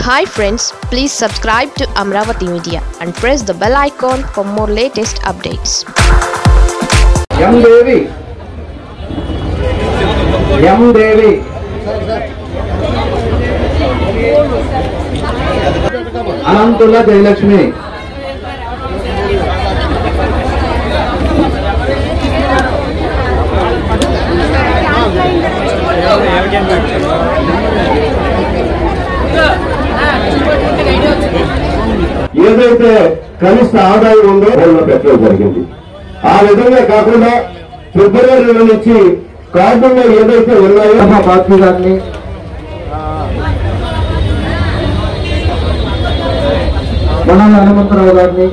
hi friends please subscribe to Amaravati media and press the bell icon for more latest updates M Devi M Devi Anantula Jayalakshmi ఏదైతే కనిష్ట ఆదాయం ఉందో దానిలో పెట్టడం జరిగింది ఆ విధంగా కాకుండా ఫిబ్రవరి నుంచి కార్డుల్లో ఏదైతే ఉన్నాయో మా పార్టీ గారిని వనాల హనుమంతరావు గారిని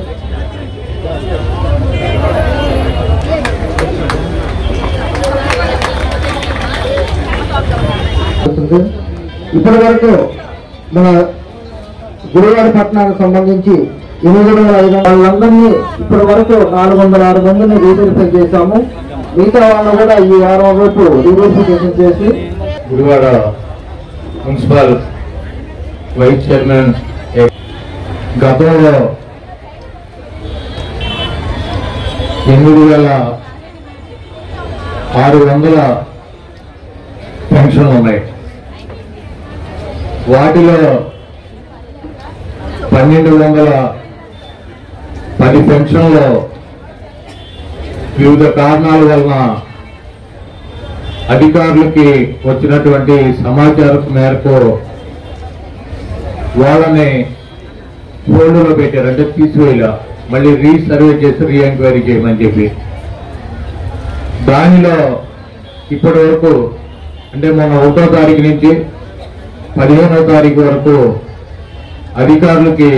ఇప్పటి వరకు మన గురువాడ పట్టణానికి సంబంధించి ఎనిమిది వందల ఐదు వాళ్ళందరినీ ఇప్పటి వరకు నాలుగు వందల ఆరు మందిని రీవెరిఫై చేశాము మిగతా వాళ్ళు కూడా ఈ వారం రేపు రీవెరిఫికేషన్ చేసి గుడివాడ మున్సిపల్ వైస్ చైర్మన్ గతంలో ఎనిమిది వేల ఆరు వందల పెన్షన్లు ఉన్నాయి వాటిలో పన్నెండు వందల పది పెన్షన్లు వివిధ కారణాల వలన అధికారులకి వచ్చినటువంటి సమాచారం మేరకు వాళ్ళని హోల్డ్లో పెట్టారు అంటే తీసివేయాల మళ్ళీ రీసర్వే చేసి రీ ఎంక్వైరీ చేయమని చెప్పి దానిలో ఇప్పటి వరకు అంటే మొన్న ఒకటో తారీఖు నుంచి పదిహేనో తారీఖు వరకు అధికారులకి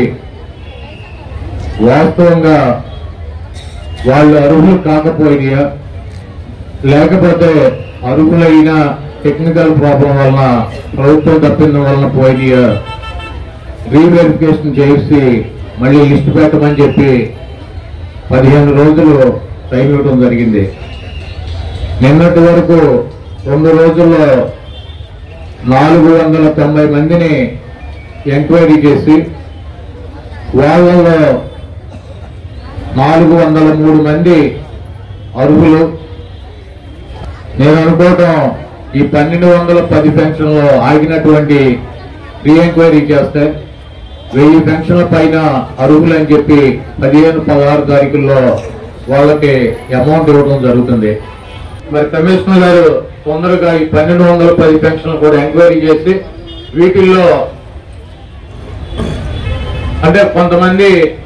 వాస్తవంగా వాళ్ళు అర్హులు కాకపోయినా లేకపోతే అర్హులైన టెక్నికల్ ప్రాబ్లం వలన ప్రభుత్వం తప్పిన వలన పోయినాయా రీవెరిఫికేషన్ చేసి మళ్ళీ లిస్ట్ పెట్టమని చెప్పి పదిహేను రోజులు టైం ఇవ్వడం జరిగింది నిన్నటి వరకు రెండు రోజుల్లో నాలుగు వందల తొంభై మందిని ఎంక్వైరీ చేసి వాళ్ళలో నాలుగు వందల మూడు మంది అర్హులు నేను అనుకోవటం ఈ పన్నెండు వందల పది పెన్షన్లో ఆగినటువంటి రీ ఎంక్వైరీ చేస్తే వెయ్యి పెన్షన్ల పైన అర్హులు అని చెప్పి పదిహేను పదహారు తారీఖుల్లో వాళ్ళకి అమౌంట్ ఇవ్వడం జరుగుతుంది మరి కమిషనర్ గారు తొందరగా ఈ పన్నెండు వందల పది పెన్షన్లు కూడా ఎంక్వైరీ చేసి వీటిల్లో అంటే కొంతమంది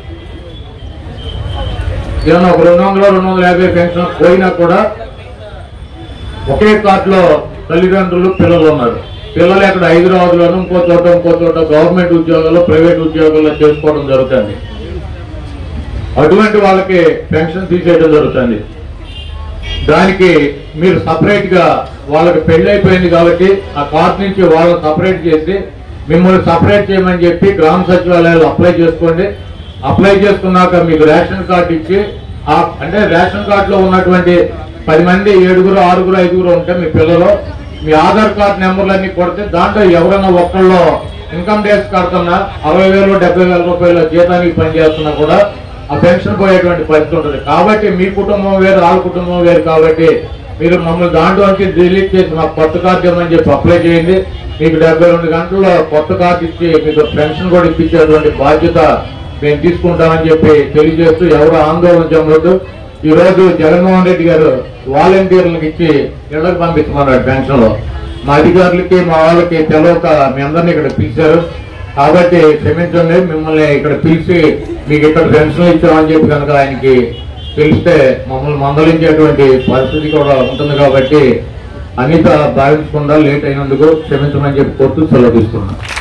ఏమన్నా ఒక రెండు వందల రెండు వందల యాభై పెన్షన్ పోయినా కూడా ఒకే కార్డులో తల్లిదండ్రులు పిల్లలు ఉన్నారు పిల్లలు ఇక్కడ హైదరాబాద్లోను ఇంకో చోట ఇంకో చోట గవర్నమెంట్ ఉద్యోగాల్లో ప్రైవేట్ ఉద్యోగాల్లో చేసుకోవడం జరుగుతుంది అటువంటి వాళ్ళకి పెన్షన్ తీసేయడం జరుగుతుంది దానికి మీరు సపరేట్ గా వాళ్ళకి పెళ్లి అయిపోయింది కాబట్టి ఆ కార్డు నుంచి వాళ్ళని సపరేట్ చేసి మిమ్మల్ని సపరేట్ చేయమని చెప్పి గ్రామ సచివాలయాలు అప్లై చేసుకోండి అప్లై చేసుకున్నాక మీకు రేషన్ కార్డు ఇచ్చి ఆ అంటే రేషన్ కార్డులో ఉన్నటువంటి పది మంది ఏడుగురు ఆరుగురు ఐదుగురు ఉంటే మీ పిల్లలు మీ ఆధార్ కార్డు నెంబర్లన్నీ కొడితే దాంట్లో ఎవరైనా ఒక్కళ్ళు ఇన్కమ్ ట్యాక్స్ కడుతున్నా అరవై వేలు డెబ్బై వేల రూపాయల జీతానికి పనిచేస్తున్నా కూడా ఆ పెన్షన్ పోయేటువంటి పరిస్థితి ఉంటుంది కాబట్టి మీ కుటుంబం వేరు వాళ్ళ కుటుంబం వేరు కాబట్టి మీరు మమ్మల్ని దాంట్లోంచి డిలీట్ చేసి మాకు కొత్త కార్డు ఇవ్వమని చెప్పి అప్లై చేయండి మీకు డెబ్బై రెండు గంటల్లో కొత్త కార్డు ఇచ్చి మీకు పెన్షన్ కూడా ఇప్పించేటువంటి బాధ్యత మేము తీసుకుంటామని చెప్పి తెలియజేస్తూ ఎవరు ఆందోళన చెందొద్దు ఈ రోజు జగన్మోహన్ రెడ్డి గారు వాలంటీర్లకు ఇచ్చి ఇళ్లకు పంపించమన్నాడు పెన్షన్లో మా అధికారులకి మా వాళ్ళకి తెలవక మీ అందరినీ ఇక్కడ పిలిచారు కాబట్టి క్షమించండి మిమ్మల్ని ఇక్కడ పిలిచి మీకు ఇక్కడ పెన్షన్ ఇచ్చామని చెప్పి కనుక ఆయనకి తెలిస్తే మమ్మల్ని మందలించేటువంటి పరిస్థితి కూడా ఉంటుంది కాబట్టి అన్నిత భావించకుండా లేట్ అయినందుకు క్షమించమని చెప్పి కోరుతూ సెలవు తీసుకున్నాను